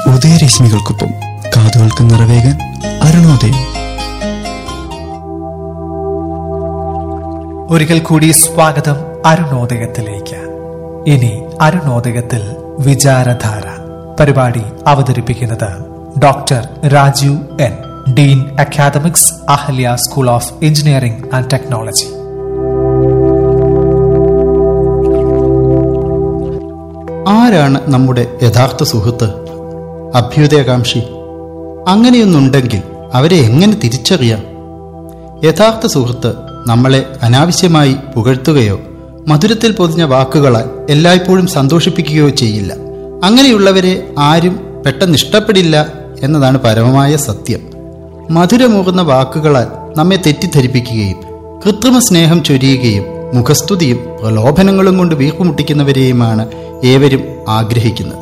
ഉദയരശ്മികൾക്കൊപ്പം കാതുകൾക്ക് നിറവേകാൻ അരുണോദയം ഒരിക്കൽ കൂടി സ്വാഗതം അരുണോദയത്തിലേക്ക് ഇനി അരുണോദയത്തിൽ വിചാരധാര പരിപാടി അവതരിപ്പിക്കുന്നത് doctor Rajeev N dean academics Ahalia school of engineering and technology ആരാണ് നമ്മുടെ യഥാർത്ഥ സുഹൃത്ത് അഭ്യുദയകാംക്ഷി അങ്ങനെയൊന്നുണ്ടെങ്കിൽ അവരെ എങ്ങനെ തിരിച്ചറിയാം യഥാർത്ഥ സുഹൃത്ത് നമ്മളെ അനാവശ്യമായി പുകഴ്ത്തുകയോ മധുരത്തിൽ പൊതിഞ്ഞ വാക്കുകളാൽ എല്ലായ്പ്പോഴും സന്തോഷിപ്പിക്കുകയോ ചെയ്യില്ല അങ്ങനെയുള്ളവരെ ആരും പെട്ടെന്ന് ഇഷ്ടപ്പെടില്ല എന്നതാണ് പരമമായ സത്യം മധുരമൂറുന്ന വാക്കുകളാൽ നമ്മെ തെറ്റിദ്ധരിപ്പിക്കുകയും കൃത്രിമ സ്നേഹം ചൊരിയുകയും മുഖസ്തുതിയും പ്രലോഭനങ്ങളും കൊണ്ട് വീർപ്പുമുട്ടിക്കുന്നവരെയുമാണ് ഏവരും ആഗ്രഹിക്കുന്നത്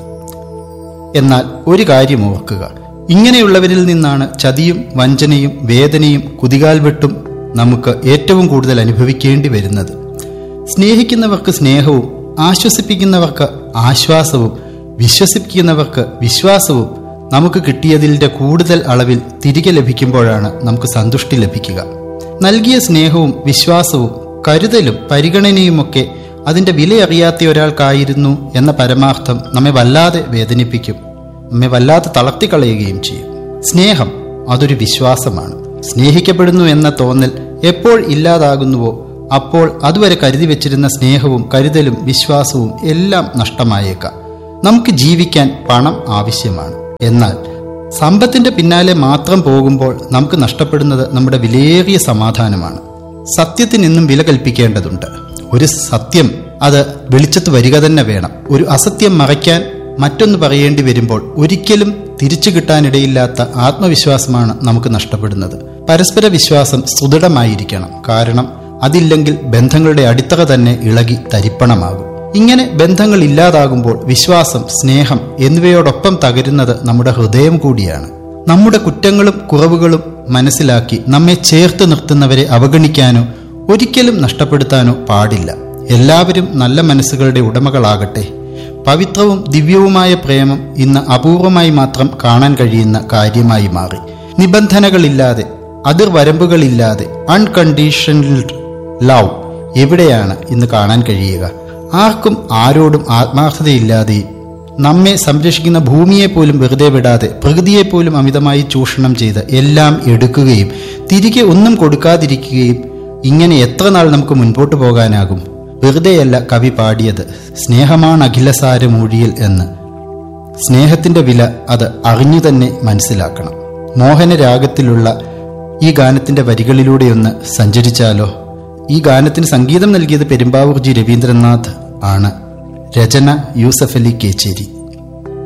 എന്നാൽ ഒരു കാര്യം ഓർക്കുക ഇങ്ങനെയുള്ളവരിൽ നിന്നാണ് ചതിയും വഞ്ചനയും വേദനയും കുതികാൽ വെട്ടും നമുക്ക് ഏറ്റവും കൂടുതൽ അനുഭവിക്കേണ്ടി വരുന്നത് സ്നേഹിക്കുന്നവർക്ക് സ്നേഹവും ആശ്വസിപ്പിക്കുന്നവർക്ക് ആശ്വാസവും വിശ്വസിപ്പിക്കുന്നവർക്ക് വിശ്വാസവും നമുക്ക് കിട്ടിയതിൻ്റെ കൂടുതൽ അളവിൽ തിരികെ ലഭിക്കുമ്പോഴാണ് നമുക്ക് സന്തുഷ്ടി ലഭിക്കുക നൽകിയ സ്നേഹവും വിശ്വാസവും കരുതലും പരിഗണനയുമൊക്കെ അതിൻ്റെ വിലയറിയാത്ത ഒരാൾക്കായിരുന്നു എന്ന പരമാർത്ഥം നമ്മെ വല്ലാതെ വേദനിപ്പിക്കും നമ്മെ വല്ലാതെ തളർത്തിക്കളയുകയും ചെയ്യും സ്നേഹം അതൊരു വിശ്വാസമാണ് സ്നേഹിക്കപ്പെടുന്നു എന്ന തോന്നൽ എപ്പോൾ ഇല്ലാതാകുന്നുവോ അപ്പോൾ അതുവരെ കരുതി വെച്ചിരുന്ന സ്നേഹവും കരുതലും വിശ്വാസവും എല്ലാം നഷ്ടമായേക്കാം നമുക്ക് ജീവിക്കാൻ പണം ആവശ്യമാണ് എന്നാൽ സമ്പത്തിന്റെ പിന്നാലെ മാത്രം പോകുമ്പോൾ നമുക്ക് നഷ്ടപ്പെടുന്നത് നമ്മുടെ വിലയേറിയ സമാധാനമാണ് സത്യത്തിനെന്നും വില കൽപ്പിക്കേണ്ടതുണ്ട് ഒരു സത്യം അത് വെളിച്ചത്ത് വരിക തന്നെ വേണം ഒരു അസത്യം മറയ്ക്കാൻ മറ്റൊന്ന് പറയേണ്ടി വരുമ്പോൾ ഒരിക്കലും തിരിച്ചു കിട്ടാനിടയില്ലാത്ത ആത്മവിശ്വാസമാണ് നമുക്ക് നഷ്ടപ്പെടുന്നത് പരസ്പര വിശ്വാസം സുദൃഢമായിരിക്കണം കാരണം അതില്ലെങ്കിൽ ബന്ധങ്ങളുടെ അടിത്തറ തന്നെ ഇളകി തരിപ്പണമാകും ഇങ്ങനെ ബന്ധങ്ങൾ ഇല്ലാതാകുമ്പോൾ വിശ്വാസം സ്നേഹം എന്നിവയോടൊപ്പം തകരുന്നത് നമ്മുടെ ഹൃദയം കൂടിയാണ് നമ്മുടെ കുറ്റങ്ങളും കുറവുകളും മനസ്സിലാക്കി നമ്മെ ചേർത്ത് നിർത്തുന്നവരെ അവഗണിക്കാനോ ഒരിക്കലും നഷ്ടപ്പെടുത്താനോ പാടില്ല എല്ലാവരും നല്ല മനസ്സുകളുടെ ഉടമകളാകട്ടെ പവിത്രവും ദിവ്യവുമായ പ്രേമം ഇന്ന് അപൂർവമായി മാത്രം കാണാൻ കഴിയുന്ന കാര്യമായി മാറി നിബന്ധനകളില്ലാതെ അതിർവരമ്പുകളില്ലാതെ അൺകണ്ടീഷണൽഡ് ലവ് എവിടെയാണ് ഇന്ന് കാണാൻ കഴിയുക ആർക്കും ആരോടും ആത്മാർത്ഥതയില്ലാതെയും നമ്മെ സംരക്ഷിക്കുന്ന ഭൂമിയെ പോലും വെറുതെ വിടാതെ പ്രകൃതിയെ പോലും അമിതമായി ചൂഷണം ചെയ്ത് എല്ലാം എടുക്കുകയും തിരികെ ഒന്നും കൊടുക്കാതിരിക്കുകയും ഇങ്ങനെ എത്ര നാൾ നമുക്ക് മുൻപോട്ട് പോകാനാകും വെറുതെയല്ല കവി പാടിയത് സ്നേഹമാണ് അഖിലസാരമൂഴിയൽ എന്ന് സ്നേഹത്തിന്റെ വില അത് അറിഞ്ഞു തന്നെ മനസ്സിലാക്കണം മോഹനരാഗത്തിലുള്ള ഈ ഗാനത്തിന്റെ വരികളിലൂടെയൊന്ന് സഞ്ചരിച്ചാലോ ഈ ഗാനത്തിന് സംഗീതം നൽകിയത് പെരുമ്പാവൂർ ജി രവീന്ദ്രനാഥ് ആണ് രചന യൂസഫ് അലി കേച്ചേരി